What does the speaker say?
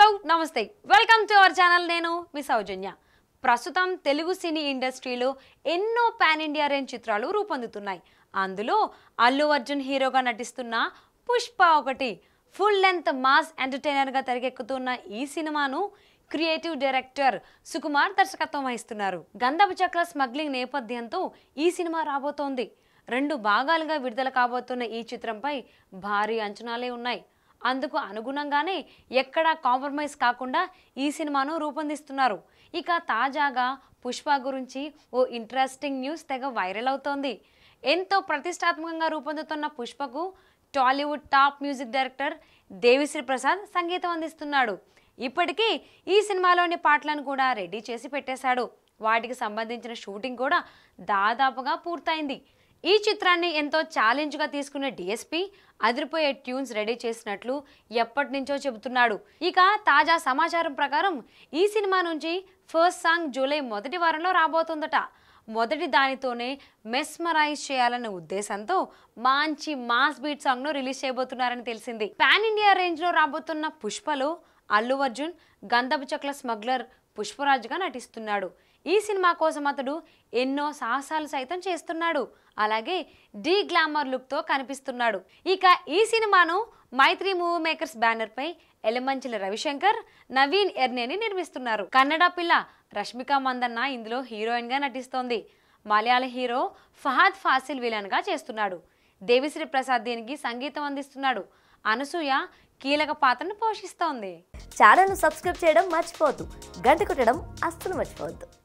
hello నమస్తే welcome to our channel నేను మీ సౌజన్య ప్రస్తుతం తెలుగు సినీ ఇండస్ట్రీలో ఎన్నో పాన్ ఇండియా రేంజ్ చిత్రాలు రూపొందుతున్నాయి అందులో అల్లు అర్జున్ హీరోగా నటిస్తున్న పుష్ప ఒకటి ఫుల్ లెంత్ మాస్ ఎంటర్టైనర్గా తెరకెక్కుతున్న ఈ సినిమాను క్రియేటివ్ డైరెక్టర్ సుకుమార్ దర్శకత్వం వహిస్తున్నారు గంధపు చక్ర స్మగ్లింగ్ నేపథ్యంతో ఈ సినిమా రాబోతోంది రెండు భాగాలుగా విడుదల కాబోతున్న ఈ చిత్రంపై భారీ అంచనాలే ఉన్నాయి అందుకు అనుగుణంగానే ఎక్కడా కాంప్రమైజ్ కాకుండా ఈ సినిమాను రూపొందిస్తున్నారు ఇక తాజాగా పుష్ప గురించి ఓ ఇంట్రెస్టింగ్ న్యూస్ తెగ వైరల్ అవుతోంది ఎంతో ప్రతిష్టాత్మకంగా రూపొందుతున్న పుష్పకు Tollywood top music director Devisri Prasad సంగీతం అందిస్తున్నాడు ఇప్పటికీ ఈ సినిమాలోని పాటలను కూడా రెడీ చేసి పెట్టేశాడు వాటికి సంబంధించిన షూటింగ్ కూడా దాదాపుగా పూర్తయింది ఈ చిత్రాన్ని ఎంతో ఛాలెంజ్గా తీసుకునే డిఎస్పి అదిరిపోయే ట్యూన్స్ రెడీ చేసినట్లు ఎప్పటి నుంచో చెబుతున్నాడు ఇక తాజా సమాచారం ప్రకారం ఈ సినిమా నుంచి ఫస్ట్ సాంగ్ జూలై మొదటి వారంలో రాబోతుందట మొదటి దానితోనే మెస్మరైజ్ చేయాలన్న ఉద్దేశంతో మంచి మాస్ బీట్ సాంగ్ ను రిలీజ్ చేయబోతున్నారని తెలిసింది పాన్ ఇండియా రేంజ్ లో రాబోతున్న పుష్పలో అల్లు అర్జున్ గంధపు చక్ల స్మగ్లర్ పుష్పరాజుగా నటిస్తున్నాడు ఈ సినిమా కోసం అతడు ఎన్నో సాహసాలు సైతం చేస్తున్నాడు అలాగే డీ గ్లామర్ లుక్తో కనిపిస్తున్నాడు ఇక ఈ సినిమాను మైత్రి మూవీ మేకర్స్ బ్యానర్పై ఎలమంచిల రవిశంకర్ నవీన్ ఎర్నేని నిర్మిస్తున్నారు కన్నడ పిల్ల రష్మిక మందన్న ఇందులో హీరోయిన్గా నటిస్తోంది మలయాళ హీరో ఫహాద్ ఫాసిల్ విలన్గా చేస్తున్నాడు దేవిశ్రీ ప్రసాద్ దీనికి సంగీతం అందిస్తున్నాడు అనసూయ కీలక పాత్రను పోషిస్తోంది ఛానల్ను సబ్స్క్రైబ్ చేయడం మర్చిపోవద్దు గంట కొట్టడం అస్సలు మర్చిపోవద్దు